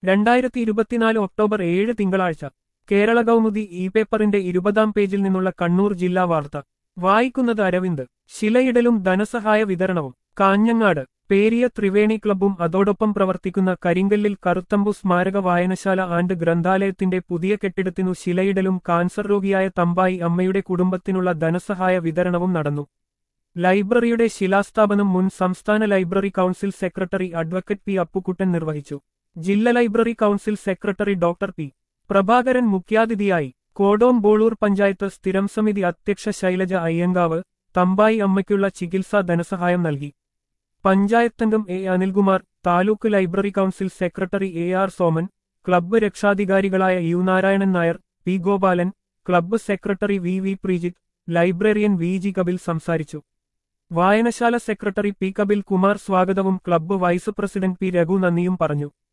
രണ്ടായിരത്തി ഇരുപത്തിനാല് ഒക്ടോബർ ഏഴ് തിങ്കളാഴ്ച കേരള കൗമുദി ഇ പേപ്പറിന്റെ ഇരുപതാം പേജിൽ നിന്നുള്ള കണ്ണൂർ ജില്ലാ വാർത്ത വായിക്കുന്നത് അരവിന്ദ് ശിലയിടലും ധനസഹായ വിതരണവും കാഞ്ഞങ്ങാട് പേരിയ ത്രിവേണി ക്ലബ്ബും അതോടൊപ്പം പ്രവർത്തിക്കുന്ന കരിങ്കല്ലിൽ കറുത്തമ്പു സ്മാരക വായനശാല ആൻഡ് ഗ്രന്ഥാലയത്തിന്റെ പുതിയ കെട്ടിടത്തിനു ശിലയിടലും കാൻസർ രോഗിയായ തമ്പായി അമ്മയുടെ കുടുംബത്തിനുള്ള ധനസഹായ വിതരണവും നടന്നു ലൈബ്രറിയുടെ ശിലാസ്ഥാപനം മുൻ സംസ്ഥാന library council secretary advocate P Appukuttan നിർവഹിച്ചു ജില്ലാ library council secretary doctor P Prabhakaran മുഖ്യാതിഥിയായി കോടോം ബോളൂർ പഞ്ചായത്ത് സ്ഥിരം സമിതി അധ്യക്ഷ ശൈലജ അയ്യങ്കാവ് തമ്പായി അമ്മയ്ക്കുള്ള ചികിത്സാ ധനസഹായം നൽകി പഞ്ചായത്തംഗം A Anilkumar taluk library council secretary A R Soman club രക്ഷാധികാരികളായ U Narayanan Nair P Gopalan club secretary V V Prejith librarian V G Kapil സംസാരിച്ചു വായനശാല സെക്രട്ടറി പി കപിൽ കുമാർ സ്വാഗതവും club vice president P Raghu നന്ദിയും പറഞ്ഞു